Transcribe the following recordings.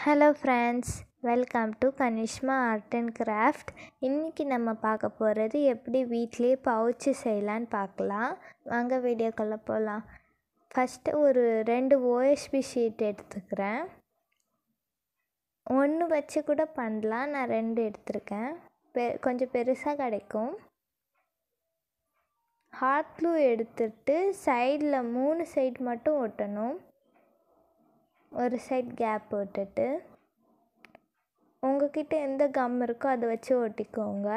hello friends welcome to Kanishma art and craft இன்றைக்கி நம்ம பார்க்க போகிறது எப்படி வீட்டிலேயே பவுச்சு செய்யலான்னு பார்க்கலாம் வாங்க வீடியோக்குள்ளே போகலாம் ஃபஸ்ட்டு ஒரு ரெண்டு ஓஎஸ்பி ஷீட் எடுத்துக்கிறேன் ஒன்று வச்சு கூட பண்ணலாம் நான் ரெண்டு எடுத்திருக்கேன் பெ கொஞ்சம் பெருசாக கிடைக்கும் ஹாட் க்ளூ எடுத்துட்டு சைடில் மூணு சைடு மட்டும் ஒட்டணும் ஒரு சைட் கேப் விட்டுட்டு உங்ககிட்ட எந்த கம் இருக்கோ அதை வச்சு ஒட்டிக்கோங்க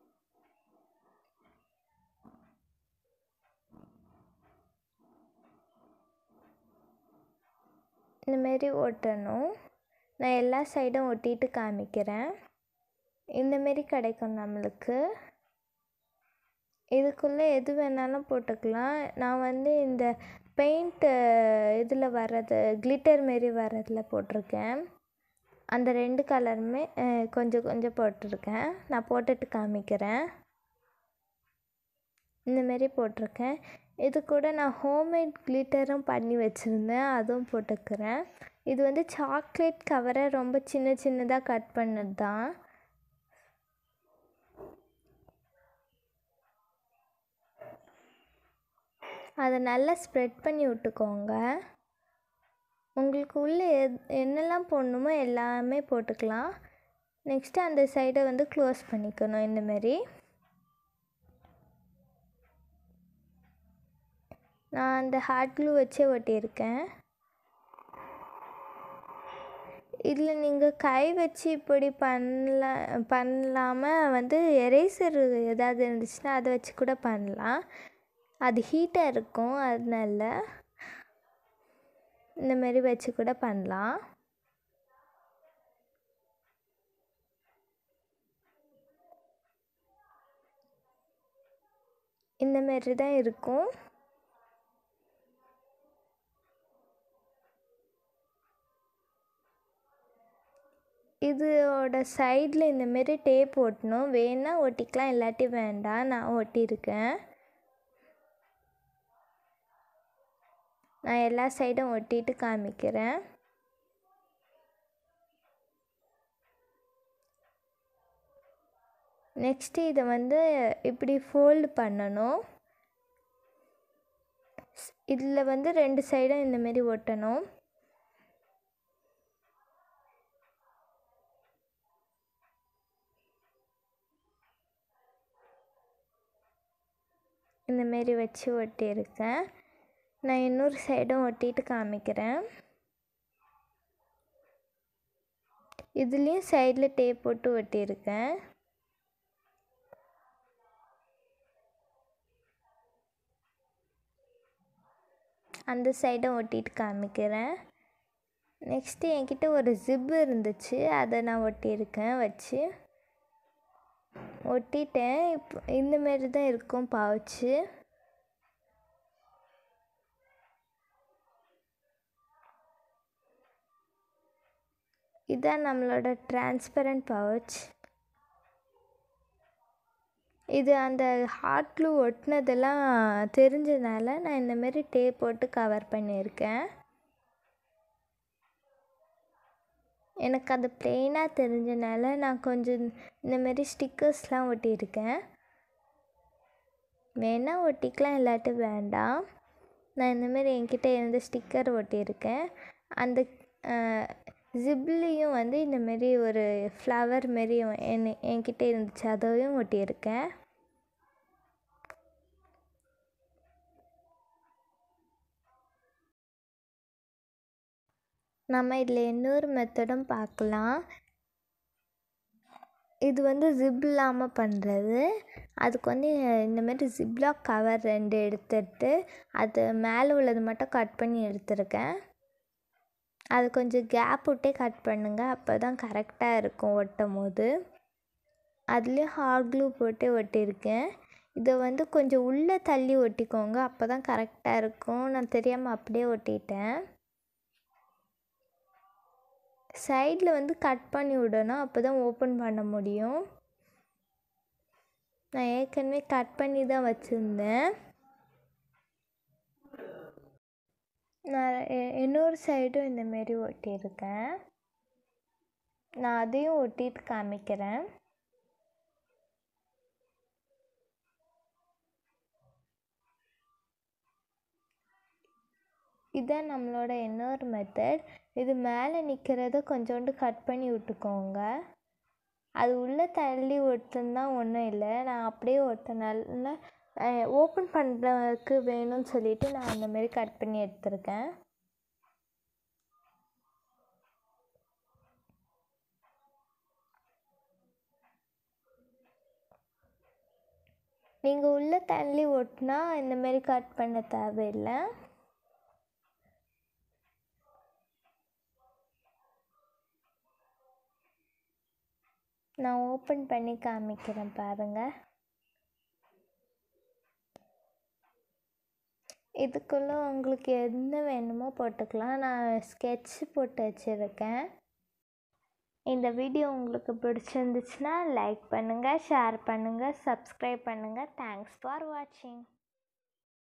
இந்தமாரி ஒட்டணும் நான் எல்லா சைடும் ஒட்டிட்டு காமிக்கிறேன் இந்தமாரி கிடைக்கும் நம்மளுக்கு இதுக்குள்ளே எது வேணாலும் போட்டுக்கலாம் நான் வந்து இந்த பெயிண்ட்டு இதில் வர்றது கிளிட்டர் மாரி வர்றதில் போட்டிருக்கேன் அந்த ரெண்டு கலருமே கொஞ்சம் கொஞ்சம் போட்டிருக்கேன் நான் போட்டுட்டு காமிக்கிறேன் இந்தமாரி போட்டிருக்கேன் இது கூட நான் ஹோம்மேட் கிளிட்டரும் பண்ணி வச்சுருந்தேன் அதுவும் போட்டுக்கிறேன் இது வந்து சாக்லேட் கவரை ரொம்ப சின்ன சின்னதாக கட் பண்ணது தான் அதை நல்லா ஸ்ப்ரெட் பண்ணி விட்டுக்கோங்க உங்களுக்கு உள்ளே எத் என்னெல்லாம் போடணுமோ எல்லாமே போட்டுக்கலாம் நெக்ஸ்ட்டு அந்த சைடை வந்து க்ளோஸ் பண்ணிக்கணும் இந்தமாரி நான் அந்த ஹாட் க்ளூ வச்சே ஒட்டியிருக்கேன் இதில் நீங்கள் கை வச்சு இப்படி பண்ணல பண்ணலாமல் வந்து எரேசர் ஏதாவது இருந்துச்சுன்னா அதை வச்சு கூட பண்ணலாம் அது ஹீட்டாக இருக்கும் அதனால இந்தமாரி வச்சு கூட பண்ணலாம் இந்தமாரி தான் இருக்கும் இதோட சைடில் இந்தமாரி டேப் ஒட்டணும் வேணால் ஒட்டிக்கலாம் இல்லாட்டி வேண்டாம் நான் ஒட்டியிருக்கேன் நான் எல்லா சைடும் ஒட்டிட்டு காமிக்கிறேன் நெக்ஸ்ட்டு இதை வந்து இப்படி ஃபோல்டு பண்ணணும் இதில் வந்து ரெண்டு சைடும் இந்தமாரி ஒட்டணும் இந்தமாரி வச்சு ஒட்டியிருக்கேன் நான் இன்னொரு சைடும் ஒட்டிட்டு காமிக்கிறேன் இதுலேயும் சைடில் டேப் போட்டு ஒட்டியிருக்கேன் அந்த சைடும் ஒட்டிட்டு காமிக்கிறேன் நெக்ஸ்ட்டு என்கிட்ட ஒரு ஜிப்பு இருந்துச்சு அதை நான் ஒட்டியிருக்கேன் வச்சு ஒட்டிட்டேன் இப்போ இந்தமாரி தான் இருக்கும் பவுச்சு இதான் நம்மளோட டிரான்ஸ்பரண்ட் பவுச் இது அந்த ஹாட் க்ளூ ஒட்டினதெல்லாம் தெரிஞ்சதுனால நான் இந்தமாரி டேப் போட்டு கவர் பண்ணியிருக்கேன் எனக்கு அது ப்ளெயினாக தெரிஞ்சனால நான் கொஞ்சம் இந்தமாரி ஸ்டிக்கர்ஸ்லாம் ஒட்டியிருக்கேன் வேணால் ஒட்டிக்கலாம் இல்லாட்டி வேண்டாம் நான் இந்தமாரி என்கிட்ட இருந்த ஸ்டிக்கர் ஒட்டியிருக்கேன் அந்த ஜிப்லேயும் வந்து இந்தமாரி ஒரு ஃப்ளவர் மாரி என் என்கிட்ட இருந்துச்சு அதையும் ஒட்டியிருக்கேன் நம்ம இதில் இன்னொரு மெத்தடும் பார்க்கலாம் இது வந்து ஜிப் இல்லாமல் பண்ணுறது அதுக்கு வந்து இந்தமாரி ஜிப்லாக் கவர் ரெண்டு எடுத்துட்டு அது மேலே உள்ளது மட்டும் கட் பண்ணி எடுத்திருக்கேன் அது கொஞ்சம் கேப் விட்டே கட் பண்ணுங்கள் அப்போ தான் கரெக்டாக இருக்கும் ஒட்டும் போது அதுலேயும் ஹாட் க்ளூ போட்டு ஒட்டியிருக்கேன் இதை வந்து கொஞ்சம் உள்ளே தள்ளி ஒட்டிக்கோங்க அப்போ தான் கரெக்டாக இருக்கும் நான் தெரியாமல் அப்படியே ஒட்டிட்டேன் சைடில் வந்து கட் பண்ணி விடணும் அப்போ தான் ஓப்பன் பண்ண முடியும் நான் ஏற்கனவே கட் பண்ணி தான் வச்சுருந்தேன் நான் இன்னொரு சைடும் இந்தமாரி ஒட்டியிருக்கேன் நான் அதையும் ஒட்டிட்டு காமிக்கிறேன் இதுதான் நம்மளோட இன்னொரு மெத்தட் இது மேலே நிற்கிறத கொஞ்சோண்டு கட் பண்ணி விட்டுக்கோங்க அது உள்ளே தள்ளி ஒட்டுன்னா ஒன்றும் இல்லை நான் அப்படியே ஒட்டினால ஓப்பன் பண்ணுறதுக்கு வேணும்னு சொல்லிட்டு நான் அந்தமாரி கட் பண்ணி எடுத்திருக்கேன் நீங்கள் உள்ளே தள்ளி ஒட்டினா இந்தமாரி கட் பண்ண தேவையில்லை நான் ஓப்பன் பண்ணி காமிக்கிறேன் பாருங்கள் இதுக்குள்ளே உங்களுக்கு என்ன வேணுமோ போட்டுக்கலாம் நான் ஸ்கெட்ச் போட்டு வச்சுருக்கேன் இந்த வீடியோ உங்களுக்கு பிடிச்சிருந்துச்சுன்னா லைக் பண்ணுங்கள் ஷேர் பண்ணுங்கள் சப்ஸ்கிரைப் பண்ணுங்கள் தேங்க்ஸ் ஃபார் வாட்சிங்